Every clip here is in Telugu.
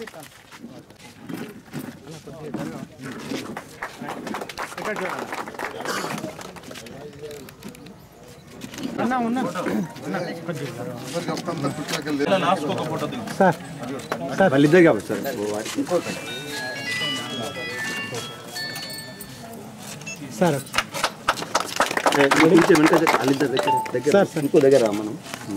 అన్నా ఉన్నా వాళ్ళిద్దరు కాబట్టి సార్ సార్ కొంచెం వెంట వాళ్ళిద్దరు దగ్గర దగ్గర ఇంకో దగ్గర రా మనం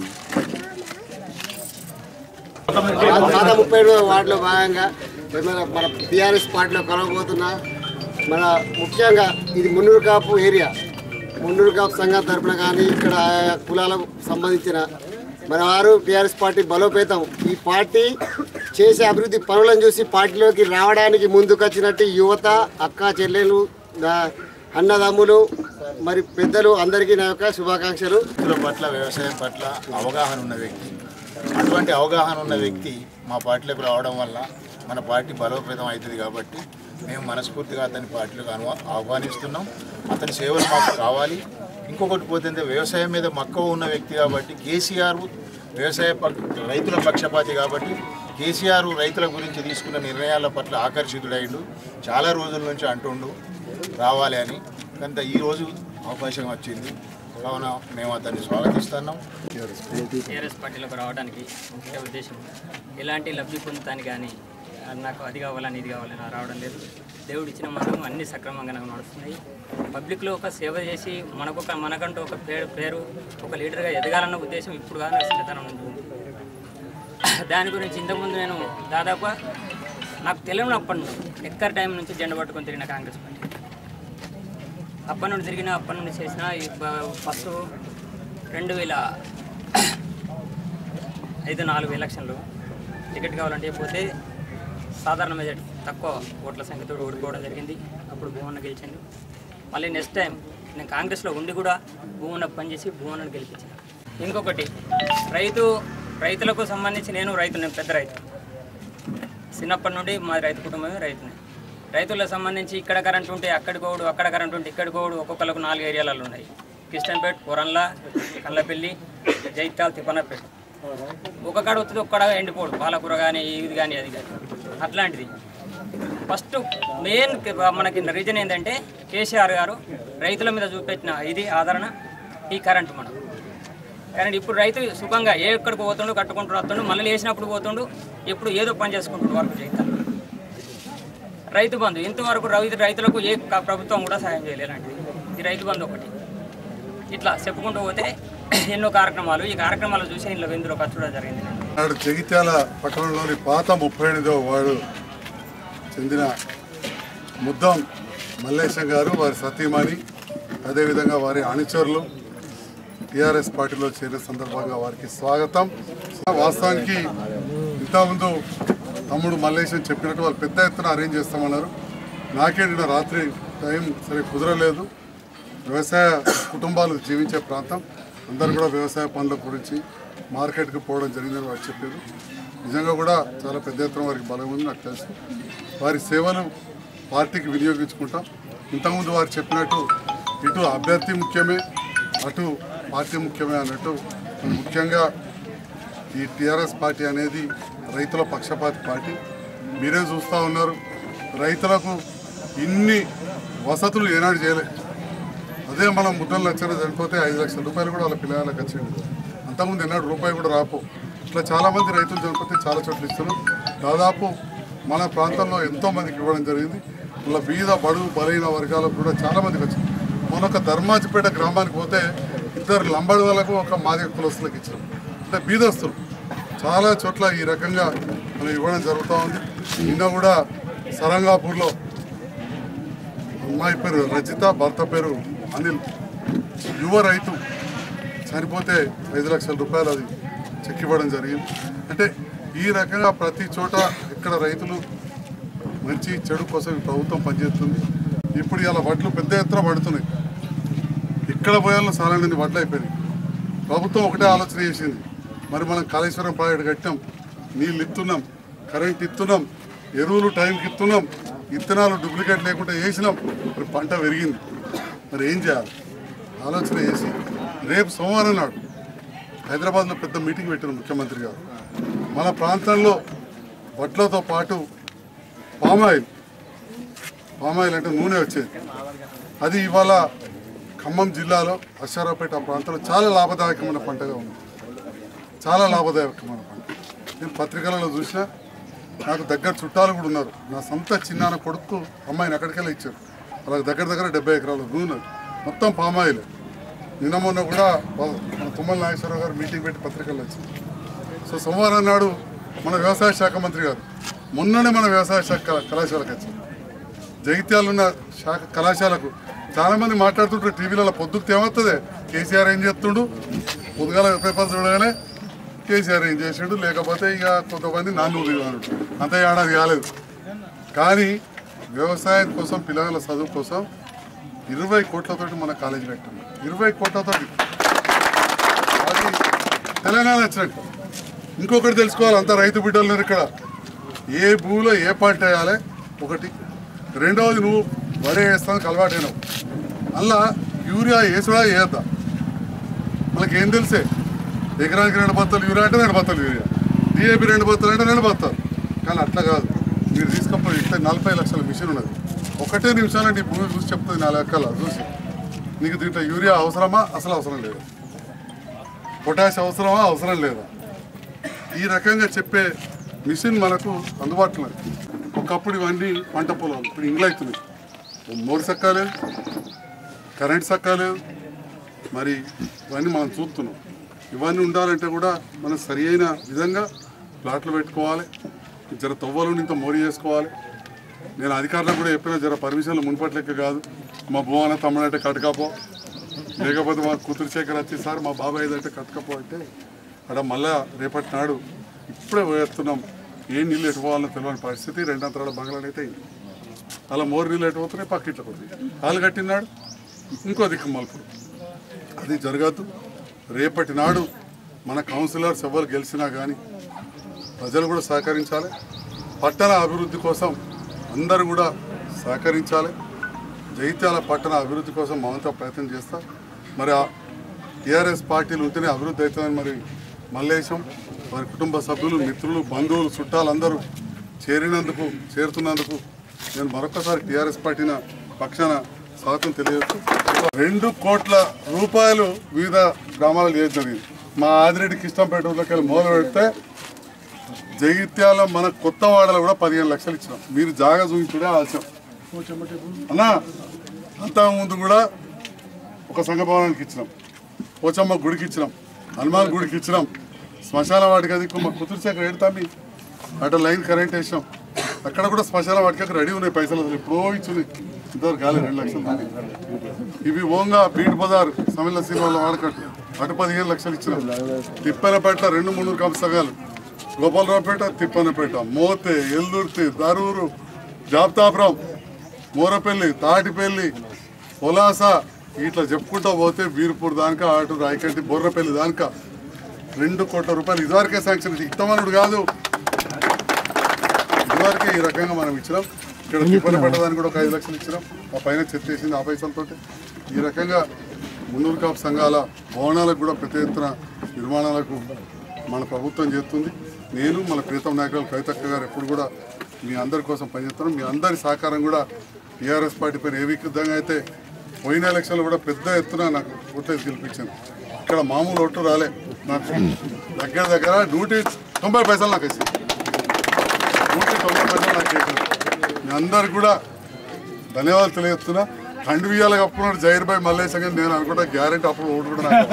పాత ముప్పై ఏడు వార్డులో భాగంగా మన మన టీఆర్ఎస్ పార్టీలో కొనబోతున్నా మన ముఖ్యంగా ఇది మున్నూరు కాపు ఏరియా మున్నూరు కాపు సంఘం తరపున కానీ ఇక్కడ ఆయా కులాలకు సంబంధించిన మన వారు టీఆర్ఎస్ పార్టీ బలోపేతం ఈ పార్టీ చేసే అభివృద్ధి పనులను చూసి పార్టీలోకి రావడానికి ముందుకొచ్చినట్టు యువత అక్క చెల్లెలు నా- అన్నదమ్ములు మరి పెద్దలు అందరికీ నా యొక్క శుభాకాంక్షలు రైతుల పట్ల వ్యవసాయం పట్ల అవగాహన ఉన్న వ్యక్తి అటువంటి అవగాహన ఉన్న వ్యక్తి మా పార్టీలోకి రావడం వల్ల మన పార్టీ బలోపేతం అవుతుంది కాబట్టి మేము మనస్ఫూర్తిగా అతని పార్టీలోకి అను ఆహ్వానిస్తున్నాం అతని సేవలు మాకు కావాలి ఇంకొకటి పోతే వ్యవసాయం మీద మక్కువ ఉన్న వ్యక్తి కాబట్టి కేసీఆర్ వ్యవసాయ పక్- రైతుల పక్షపాతి కాబట్టి కేసీఆర్ రైతుల గురించి తీసుకున్న నిర్ణయాల పట్ల ఆకర్షితుడైండు చాలా రోజుల నుంచి అంటుండు రావాలి అని కనుక ఈరోజు అవకాశం వచ్చింది కావున మేము అతన్ని స్వాగతిస్తున్నాం టీఆర్ఎస్ పార్టీలోకి రావడానికి ముఖ్య ఉద్దేశం ఎలాంటి లబ్ధి పొందుతాను కానీ ఆ, నాకు అది కావాలని ఇది కావాలని నాకు రావడం లేదు దేవుడు ఇచ్చిన మార్గం అన్ని సక్రమంగా నాకు నడుస్తున్నాయి పబ్లిక్లో ఒక సేవ చేసి మనకు ఒక మనకంటూ ఒక పేరు పేరు ఒక లీడర్గా ఎదగాలన్న ఉద్దేశం ఇప్పుడు కాదు నాకు చిన్నతనం నుంచి ఉంది. దాని గురించి ఇంతకుముందు నేను దాదాపు నాకు తెలియనప్పటి నుండి ఎక్కర్ టైం నుంచి జెండా పట్టుకొని తిరిగిన కాంగ్రెస్ పార్టీ అప్పటి నుండి తిరిగిన అప్పటి నుండి చేసిన ఈ బ- ఫస్ట్ రెండు వేల ఐదు నాలుగు ఎలక్షన్లు టికెట్ కావాలంటే పోతే సాధారణ మెజార్టీ తక్కువ ఓట్ల సంఖ్యతో ఓడిపోవడం జరిగింది అప్పుడు భూమన్న గెలిచిండు మళ్ళీ నెక్స్ట్ టైం నేను కాంగ్రెస్లో ఉండి కూడా భూమన్న పనిచేసి భూమన్నను గెలిపించాను ఇంకొకటి రైతు రైతులకు సంబంధించి నేను రైతు నేను పెద్ద రైతు చిన్నప్పటి నుండి మా రైతు కుటుంబమే రైతునే రైతులకు సంబంధించి ఇక్కడ కరెంట్ ఉంటే అక్కడి కోడు అక్కడ కరెంట్ ఉంటే ఇక్కడి కోడు ఒక్కొక్కరికి నాలుగు ఏరియాలలో ఉన్నాయి కిస్టన్పేట్ కొరన్ల కల్లపల్లి జైత్యాల్ తిప్పనపేట ఒక కాడ వస్తుంది ఒక్కడ ఎండిపోడు పాలకూర కానీ ఇది కానీ అది కానీ అట్లాంటిది ఫస్ట్ మెయిన్ మనకి రీజన్ ఏంటంటే కేసీఆర్ గారు రైతుల మీద చూపెట్టిన ఇది ఆదరణ ఈ కరెంట్ మనం కరెంట్ ఇప్పుడు రైతు సుఖంగా ఏ ఎక్కడికి పోతుండో కట్టుకుంటూ వస్తుండు మళ్ళీ వేసినప్పుడు పోతుండు ఎప్పుడు ఏదో పని చేసుకుంటుండు వర్క్ చేస్తాడు రైతు బంధు ఇంతవరకు రైతు రైతులకు ఏ క- ప్రభుత్వం కూడా సాయం చేయలేదండి ఈ రైతు బంధు ఒకటి ఇట్లా చెప్పుకుంటూ పోతే ఎన్నో కార్యక్రమాలు ఈ కార్యక్రమాలు చూసి ఇందులో ఇందులో ఖర్చు జరిగింది నాడు జగిత్యాల పట్టణంలోని పాత ముప్పై ఎనిమిదవ వార్డు చెందిన ముద్దం మల్లేశం గారు వారి సతీమణి అదేవిధంగా వారి అనుచరులు టీఆర్ఎస్ పార్టీలో చేరిన సందర్భంగా వారికి స్వాగతం వాస్తవానికి ఇంతకుముందు తమ్ముడు మల్లేశం చెప్పినట్టు వాళ్ళు పెద్ద ఎత్తున అరేంజ్ చేస్తామన్నారు నాకే నిన్న రాత్రి టైం సరే కుదరలేదు వ్యవసాయ కుటుంబాలు జీవించే ప్రాంతం అందరూ కూడా వ్యవసాయ పనుల గురించి మార్కెట్కి పోవడం జరిగిందని వారు చెప్పారు నిజంగా కూడా చాలా పెద్ద ఎత్తున వారికి బలం ఉంది నాకు తెలుసు వారి సేవలు పార్టీకి వినియోగించుకుంటాం ఇంతకుముందు వారు చెప్పినట్టు ఇటు అభ్యర్థి ముఖ్యమే అటు పార్టీ ముఖ్యమే అన్నట్టు ముఖ్యంగా ఈ టీఆర్ఎస్ పార్టీ అనేది రైతుల పక్షపాతి పార్టీ మీరే చూస్తూ ఉన్నారు రైతులకు ఇన్ని వసతులు ఏనాడు చేయలేదు అదే మనం ముద్దలు లక్షలు చనిపోతే ఐదు లక్షల రూపాయలు కూడా వాళ్ళ పిల్లలకు వచ్చింది అంతకుముందు ఎన్నడు రూపాయి కూడా రాపో ఇట్లా చాలామంది రైతులు చనిపోతే చాలా చోట్ల ఇస్తున్నారు దాదాపు మన ప్రాంతంలో ఎంతో మందికి ఇవ్వడం జరిగింది ఇలా బీద బడుగు బలైన వర్గాలకు కూడా చాలా మందికి వచ్చింది మొన్న ఒక ధర్మాజిపేట గ్రామానికి పోతే ఇద్దరు లంబడి వాళ్ళకు ఒక మాదిగ కులస్తులకు ఇచ్చారు అంటే బీదస్తులు చాలా చోట్ల ఈ రకంగా మనం ఇవ్వడం జరుగుతూ ఉంది నిన్న కూడా సరంగాపూర్లో అమ్మాయి పేరు రజిత భర్త పేరు అనిల్ యువ రైతు చనిపోతే ఐదు లక్షల రూపాయలు అది చెక్ ఇవ్వడం జరిగింది అంటే ఈ రకంగా ప్రతి చోట ఇక్కడ రైతులు మంచి చెడు కోసం ఈ ప్రభుత్వం పనిచేస్తుంది ఇప్పుడు ఇలా వడ్లు పెద్ద ఎత్తున పడుతున్నాయి ఇక్కడ పోయాలో సాలాంటి వడ్లు అయిపోయినాయి ప్రభుత్వం ఒకటే ఆలోచన చేసింది మరి మనం కాళేశ్వరం ప్రాజెక్ట్ కట్టాం నీళ్ళు ఇస్తున్నాం కరెంట్ ఇస్తున్నాం ఎరువులు టైంకి ఇస్తున్నాం విత్తనాలు డూప్లికేట్ లేకుండా వేసినాం మరి పంట పెరిగింది మరి ఏం చేయాలి ఆలోచన చేసి రేపు సోమవారం నాడు హైదరాబాద్లో పెద్ద మీటింగ్ పెట్టిన ముఖ్యమంత్రి గారు మన ప్రాంతంలో వడ్లతో పాటు పామాయిల్ పామాయిల్ అంటే నూనె వచ్చేది అది ఇవాళ ఖమ్మం జిల్లాలో అశ్వారావుపేట ఆ ప్రాంతంలో చాలా లాభదాయకమైన పంటగా ఉంది చాలా లాభదాయకమైన పంట నేను పత్రికలలో చూసిన నాకు దగ్గర చుట్టాలు కూడా ఉన్నారు నా సొంత చిన్నాన్న కొడుకు అమ్మాయిని అక్కడికెళ్ళి ఇచ్చారు వాళ్ళకి దగ్గర దగ్గర డెబ్బై ఎకరాలు నూనె మొత్తం పామాయిల్ నిన్న మొన్న కూడా వా- మన తుమ్మల నాగేశ్వరరావు గారు మీటింగ్ పెట్టి పత్రికల్లో వచ్చింది సో సోమవారం నాడు మన వ్యవసాయ శాఖ మంత్రి గారు మొన్ననే మన వ్యవసాయ శాఖ కళా- కళాశాలకు వచ్చారు జగిత్యాలు ఉన్న శాఖ కళాశాలకు చాలా మంది మాట్లాడుతుంటారు టీవీలలో పొద్దుకు ఏమవుతుంది కేసీఆర్ ఏం చేస్తుండు పొద్దుగాల పేపర్ చూడగానే కేసీఆర్ ఏం చేసిండు లేకపోతే ఇక కొంతమంది నాన్న దిగాడు అంత ఏడాది కాలేదు కానీ వ్యవసాయం కోసం పిల్లల చదువు కోసం ఇరవై కోట్లతోటి మన కాలేజీ కట్టాం ఇరవై కోట్లతోటి అది తెలంగాణ వచ్చినట్టు ఇంకొకటి తెలుసుకోవాలి అంతా రైతు బిడ్డలు ఉన్నారు ఇక్కడ ఏ భూమిలో ఏ పంట వేయాలి ఒకటి రెండవది నువ్వు వరి వేస్తానికి అలవాటైనవు అలా యూరియా వేసుడా వేద్దా మనకి ఏం తెలిసే ఎకరానికి రెండు బత్తలు యూరియా అంటే రెండు బత్తలు యూరియా డిఏపి రెండు బత్తలు అంటే రెండు బత్తాలు కానీ అట్లా కాదు మీరు తీసుకపోయి ఇట్లా నలభై లక్షల మిషన్ ఉన్నది ఒకటే నిమిషాలు నీ భూమి చూసి చెప్తుంది నాలుగు ఎక్కల చూసి నీకు దీంట్లో యూరియా అవసరమా అసలు అవసరం లేదు పొటాష్ అవసరమా అవసరం లేదా ఈ రకంగా చెప్పే మిషన్ మనకు అందుబాటులో ఉంది. ఒకప్పుడు ఇవన్నీ పంట పొలాలు ఇప్పుడు ఇంగ్లు అవుతున్నాయి మోరు సక్కాలేదు కరెంట్ సక్కాలేదు మరి ఇవన్నీ మనం చూస్తున్నాం ఇవన్నీ ఉండాలంటే కూడా మనం సరి అయిన విధంగా ప్లాట్లు పెట్టుకోవాలి జర తవ్వలు ఇంత మోరీ చేసుకోవాలి నేను అధికారులకు కూడా చెప్పిన జర పర్మిషన్లు మునుపటి లెక్క కాదు మా భువన తమ్ముడంటే కట్టుకపో లేకపోతే మా కూతురు శేఖర్ వచ్చి సార్ మా బాబాయ్ ఏదంటే కట్టుకపో అంటే అక్కడ మళ్ళా రేపటి నాడు ఇప్పుడే పోయేస్తున్నాం ఏ నీళ్ళు ఎటు పోవాలో తెలియని పరిస్థితి రెండంతరాల బంగ్లాలు అయితే అయింది. అలా మోరు నీళ్ళు ఎటు పోతున్నాయి పక్కిట్లో కొద్ది కాలు కట్టినాడు ఇంకో దిక్కు మలుపుడు అది జరగద్దు రేపటి నాడు మన కౌన్సిలర్స్ ఎవరు గెలిచినా కానీ ప్రజలు కూడా సహకరించాలి పట్టణ అభివృద్ధి కోసం అందరూ కూడా సహకరించాలి జైత్యాల పట్టణ అభివృద్ధి కోసం మమతా ప్రయత్నం చేస్తా మరి ఆ టీఆర్ఎస్ పార్టీలు ఉంటేనే అభివృద్ధి అవుతుందని మరి మల్లేశం వారి కుటుంబ సభ్యులు మిత్రులు బంధువులు చుట్టాలు అందరూ చేరినందుకు చేరుతున్నందుకు నేను మరొకసారి టీఆర్ఎస్ పార్టీన పక్షాన స్వాగతం తెలియజేస్తూ రెండు కోట్ల రూపాయలు వివిధ గ్రామాలు చేయడం జరిగింది మా ఆదిరెడ్డి కిష్టంపేట ఊర్లోకి వెళ్ళి మొదలు పెడితే జగిత్యాల మన కొత్త వాడలో కూడా పదిహేను లక్షలు ఇచ్చినాం మీరు జాగా చూపించుడే ఆలస్యం అన్నా అంతా ముందు కూడా ఒక సంఘ భవనానికి ఇచ్చినాం పోచమ్మ గుడికి ఇచ్చినాం హనుమాన్ గుడికి ఇచ్చినాం శ్మశాన వాటికి అది మా కుతురు శాఖ ఎడతామి అటు లైన్ కరెంట్ వేసాం అక్కడ కూడా శ్మశాన వాటికి రెడీ ఉన్నాయి పైసలు అసలు ఎప్పుడో ఇచ్చింది ఇంతవరకు కాలేదు రెండు లక్షలు దాకా. ఇవి ఓంగా బీట్ బజార్ సమిల సినిమాలో వాడకట్టు అటు పదిహేను లక్షలు ఇచ్చినాం తిప్పనపేట రెండు మూడు కంప సంఘాలు గోపాలరావుపేట తిప్పనపేట మోతే ఎల్దుర్తి దరూరు జాబ్తాపురం మోరపల్లి తాటిపల్లి పొలాస ఇట్లా చెప్పుకుంటూ పోతే వీర్పూర్ దానిక అటు రాయకంటి బొర్రపల్లి దానిక రెండు కోట్ల రూపాయలు ఇదివరకే శాంక్షన్ ఇస్తామనుడు కాదు ఇదివరకే ఈ రకంగా మనం ఇచ్చినాం ఇక్కడ తిప్పన పెట్టడానికి కూడా ఒక ఐదు లక్షలు ఇచ్చినాం ఆ పైన చెత్తేసింది ఆ పైసలతో ఈ రకంగా మున్నూరు కాపు సంఘాల భవనాలకు కూడా పెద్ద ఎత్తున నిర్మాణాలకు మన ప్రభుత్వం చేస్తుంది నేను మన ప్రీతం నాయకులు కవితక్క గారు ఎప్పుడు కూడా మీ అందరి కోసం పనిచేస్తున్నాం మీ అందరి సహకారం కూడా టీఆర్ఎస్ పార్టీ పైన ఏ విధంగా అయితే పోయిన ఎలక్షన్లో కూడా పెద్ద ఎత్తున నాకు ఓట్లేసి గెలిపించాను ఇక్కడ మామూలు ఓటు రాలే నాకు దగ్గర దగ్గర నూటి తొంభై పైసలు నాకు వచ్చింది నూట తొంభై పైసలు నాకు చేశారు మీ అందరికి కూడా ధన్యవాదాలు తెలియజేస్తున్నా కండు బియ్యాలు కప్పుకున్నాడు జైర్ భాయ్ మల్లేశం గారు నేను అనుకుంటా గ్యారెంటీ అప్పుడు ఓటు కూడా నాకు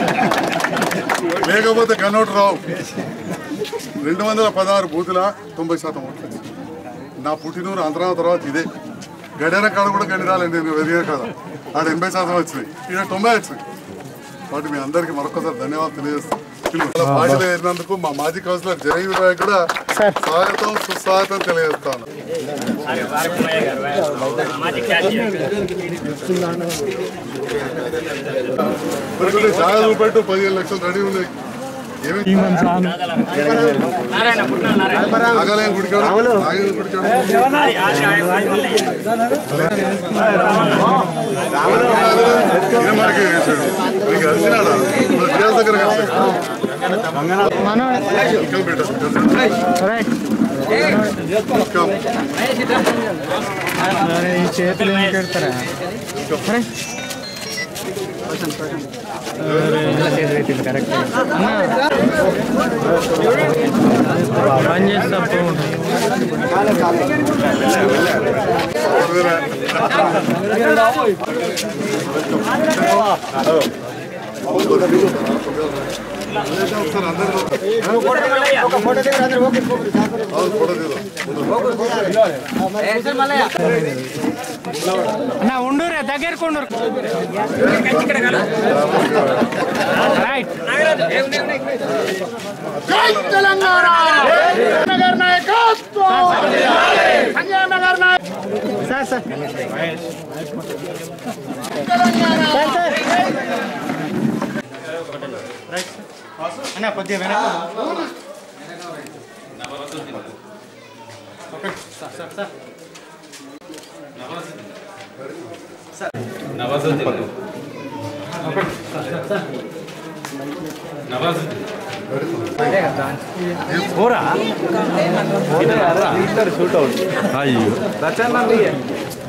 లేకపోతే కన్నోటు రావు రెండు వందల పదహారు బూతుల తొంభై శాతం ఓట్లు వచ్చింది. నా పుట్టినూరు ఆంధ్ర తర్వాత ఇదే గడియార కాడ కూడా గడి రాలేదు నేను వెదిగా కదా ఆడ ఎనభై శాతం వచ్చినాయి ఇక్కడ తొంభై వచ్చినాయి కాబట్టి మీ అందరికీ మరొకసారి ధన్యవాదాలు తెలియజేస్తాను పార్టీలో చేరినందుకు మా మాజీ కౌన్సిలర్ జయ రాయ్ కూడా స్వాగతం సుస్వాగతం తెలియజేస్తాను మాజీ క్యాషియర్ ఇప్పుడు జాగా చూపెట్టు పదిహేను లక్షలు రెడీ ఉన్నాయి ఏమి నారాయణ పుట్టిన నారాయణ నాగాలయం గుడికాడ నాగాలయం గుడికాడ అది ఆది ఆది ఆది మళ్ళీ. ఈయన మనకి వేసాడు. నీకు కలిసినాడా? మన పిల్లల దగ్గర కలిసాడు. వెల్కమ్ బేటా వెల్కమ్ చేతులు ఏం పెడతారా కరెక్ట్ పని చేస్తా ఒకసారి అందరూ ఒక ఫోటో దగ్గర అందరూ ఓకే ఓకే. అవును, ఫోటో తీద్దాం. అన్న ఉండురే దగ్గరకు ఉండురు right sir sir sir sir అన్న కొద్దిగా వెనక అయ్యో